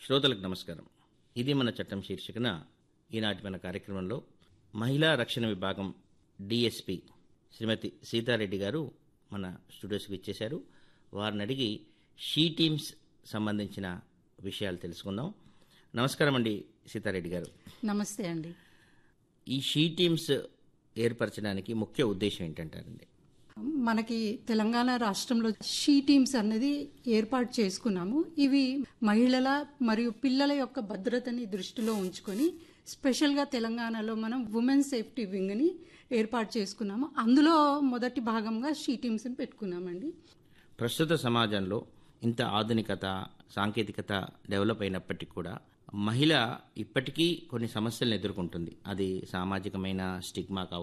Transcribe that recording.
శ్రోతలకు నమస్కారం ఇది మన చట్టం శీర్షికన ఈనాటి మన కార్యక్రమంలో మహిళా రక్షణ విభాగం డిఎస్పి శ్రీమతి సీతారెడ్డి గారు మన స్టూడియోస్కి ఇచ్చేశారు వారిని అడిగి షీ టీమ్స్ సంబంధించిన విషయాలు తెలుసుకుందాం నమస్కారం అండి సీతారెడ్డి గారు నమస్తే అండి ఈ షీ టీమ్స్ ఏర్పరచడానికి ముఖ్య ఉద్దేశం ఏంటంటారండి మనకి తెలంగాణ రాష్ట్రంలో షీ టీమ్స్ అనేది ఏర్పాటు చేసుకున్నాము ఇవి మహిళల మరియు పిల్లల యొక్క భద్రతని దృష్టిలో ఉంచుకొని స్పెషల్గా తెలంగాణలో మనం ఉమెన్ సేఫ్టీ వింగ్ని ఏర్పాటు చేసుకున్నాము అందులో మొదటి భాగంగా షీ టీమ్స్ని పెట్టుకున్నామండి ప్రస్తుత సమాజంలో ఇంత ఆధునికత సాంకేతికత డెవలప్ అయినప్పటికీ కూడా మహిళ ఇప్పటికీ కొన్ని సమస్యలను ఎదుర్కొంటుంది అది సామాజికమైన స్టిగ్మా కావచ్చు